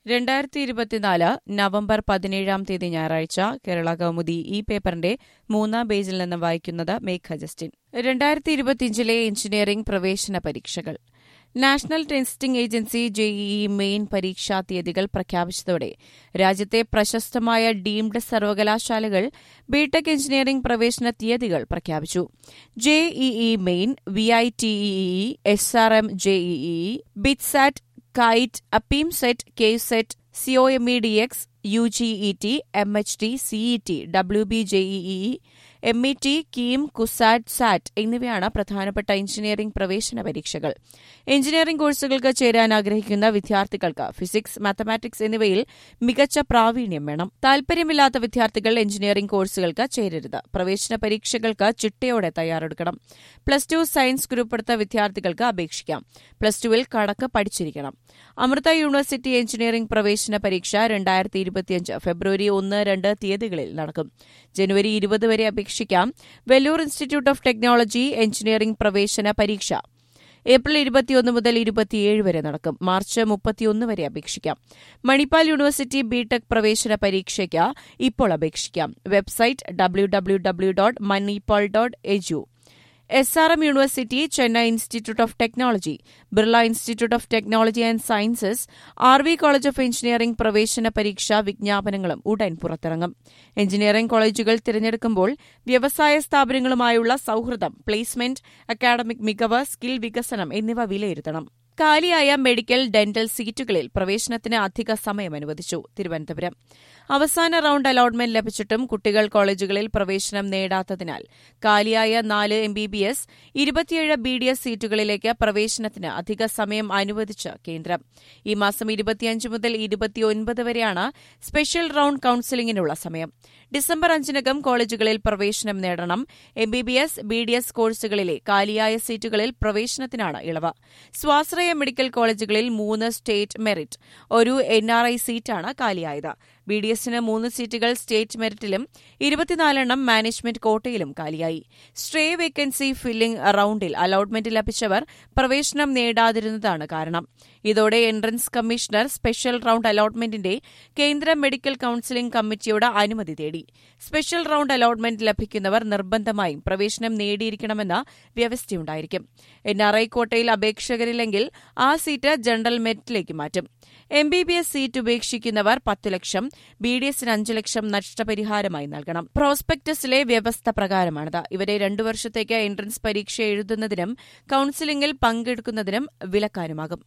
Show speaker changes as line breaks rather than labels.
രണ്ടായിരത്തി ഇരുപത്തിനാല് നവംബർ പതിനേഴാം തീയതി ഞായറാഴ്ച കേരള കൗമുദി ഈ പേപ്പറിന്റെ മൂന്നാം പേജിൽ നിന്ന് വായിക്കുന്നത് മേഘ ജസ്റ്റിൻ രണ്ടായിരത്തി ഇരുപത്തിയഞ്ചിലെ എഞ്ചിനീയറിംഗ് പ്രവേശന പരീക്ഷകൾ national testing agency JEE main പരീക്ഷാ തീയതികൾ പ്രഖ്യാപിച്ചതോടെ രാജ്യത്തെ പ്രശസ്തമായ ഡീംഡ് സർവകലാശാലകൾ ബിടെക് എഞ്ചിനീയറിംഗ് പ്രവേശന തീയതികൾ പ്രഖ്യാപിച്ചു JEE main VITEEE S R M JEE BITSAT KIITEE AP EAM CET K CET COMED D K U G E T M H T CE T W B JEE M E T KEAM CUSAT SAT എന്നിവയാണ് പ്രധാനപ്പെട്ട engineering പ്രവേശന പരീക്ഷകൾ engineering കോഴ്സുകൾക്ക് ചേരാൻ ആഗ്രഹിക്കുന്ന വിദ്യാർത്ഥികൾക്ക് physics mathematics എന്നിവയിൽ മികച്ച പ്രാവീണ്യം വേണം താൽപര്യമില്ലാത്ത വിദ്യാർത്ഥികൾ എഞ്ചിനീയറിംഗ് കോഴ്സുകൾക്ക് ചേരരുത് പ്രവേശന പരീക്ഷകൾക്ക് ചിട്ടയോടെ തയ്യാറെടുക്കണം പ്ലസ് ടു സയൻസ് ഗ്രൂപ്പെടുത്ത വിദ്യാർത്ഥികൾക്ക് അപേക്ഷിക്കാം പ്ലസ് ടുവിൽ കണക്ക് പഠിച്ചിരിക്കണം അമൃത യൂണിവേഴ്സിറ്റി എഞ്ചിനീയറിംഗ് പ്രവേശന പരീക്ഷ രണ്ടായിരത്തി ഇരുപത്തിയഞ്ച് ഫെബ്രുവരി ഒന്ന് രണ്ട് തീയതികളിൽ നടക്കും ജനുവരി ഇരുപത് വരെ അപേക്ഷിക്കാം Vellore institute of technology engineering പ്രവേശന പരീക്ഷ ഏപ്രിൽ ഇരുപത്തിയൊന്ന് മുതൽ ഇരുപത്തിയേഴ് വരെ നടക്കും മാർച്ച് മുപ്പത്തിയൊന്ന് വരെ അപേക്ഷിക്കാം മണിപ്പാൽ യൂണിവേഴ്സിറ്റി ബിടെക് പ്രവേശന പരീക്ഷയ്ക്ക് ഇപ്പോൾ അപേക്ഷിക്കാം website W W W dot Manipal dot edu S R M university Chennai institute of technology Birla institute of technology and sciences R V college of engineering പ്രവേശന പരീക്ഷാ വിജ്ഞാപനങ്ങളും ഉടൻ പുറത്തിറങ്ങും എഞ്ചിനീയറിംഗ് കോളേജുകൾ തിരഞ്ഞെടുക്കുമ്പോൾ വ്യവസായ സ്ഥാപനങ്ങളുമായുള്ള സൌഹൃദം പ്ലേസ്മെന്റ് അക്കാഡമിക് മികവ് സ്കിൽ വികസനം എന്നിവ വിലയിരുത്തണം കാലിയായ മെഡിക്കൽ ഡെന്റൽ സീറ്റുകളിൽ പ്രവേശനത്തിന് അധിക സമയം അനുവദിച്ചു തിരുവനന്തപുരം അവസാന റൌണ്ട് അലോട്ട്മെന്റ് ലഭിച്ചിട്ടും കുട്ടികൾ കോളേജുകളിൽ പ്രവേശനം നേടാത്തതിനാൽ കാലിയായ നാല് എം ബി ബി എസ് ഇരുപത്തിയേഴ് ബി ഡി എസ് സീറ്റുകളിലേക്ക് പ്രവേശനത്തിന് അധിക സമയം അനുവദിച്ച് കേന്ദ്രം ഈ മാസം ഇരുപത്തിയഞ്ച് മുതൽ ഇരുപത്തിയൊൻപത് വരെയാണ് സ്പെഷ്യൽ റൌണ്ട് കൌൺസിലിംഗിനുള്ള സമയം ഡിസംബർ അഞ്ചിനകം കോളേജുകളിൽ പ്രവേശനം നേടണം M B B S B D S കോഴ്സുകളിലെ കാലിയായ സീറ്റുകളിൽ പ്രവേശനത്തിനാണ് ഇളവ് സ്വാശ്രയ മെഡിക്കൽ കോളേജുകളിൽ മൂന്ന് സ്റ്റേറ്റ് മെറിറ്റ് ഒരു എൻ ആർ ഐ സീറ്റാണ് കാലിയായത് ബി ഡി എസിന് മൂന്ന് സീറ്റുകൾ സ്റ്റേറ്റ് മെറിറ്റിലും ഇരുപത്തിനാലെണ്ണം മാനേജ്മെന്റ് കോട്ടയിലും കാലിയായി സ്ട്രേ വേക്കൻസി ഫില്ലിംഗ് റൌണ്ടിൽ അലോട്ട്മെന്റ് ലഭിച്ചവർ പ്രവേശനം നേടാതിരുന്നതാണ് കാരണം ഇതോടെ എൻട്രൻസ് കമ്മീഷണർ സ്പെഷ്യൽ റൌണ്ട് അലോട്ട്മെന്റിന്റെ കേന്ദ്ര മെഡിക്കൽ കൌൺസിലിംഗ് കമ്മിറ്റിയോട് അനുമതി തേടി സ്പെഷ്യൽ റൌണ്ട് അലോട്ട്മെന്റ് ലഭിക്കുന്നവർ നിർബന്ധമായും പ്രവേശനം നേടിയിരിക്കണമെന്ന വ്യവസ്ഥയുണ്ടായിരിക്കും എൻ ആർ ഐ കോട്ടയിൽ അപേക്ഷകരില്ലെങ്കിൽ ആ സീറ്റ് ജനറൽ മെറിറ്റിലേക്ക് മാറ്റും M B B S seat ഉപേക്ഷിക്കുന്നവർ പത്ത് ലക്ഷം ബി ഡി എസിന് അഞ്ച് ലക്ഷം നഷ്ടപരിഹാരമായി നൽകണം പ്രോസ്പെക്ടസിലെ വ്യവസ്ഥ പ്രകാരമാണിത് ഇവരെ രണ്ടു വർഷത്തേക്ക് എൻട്രൻസ് പരീക്ഷ എഴുതുന്നതിനും കൌൺസിലിംഗിൽ പങ്കെടുക്കുന്നതിനും വിലക്കാനുമാകും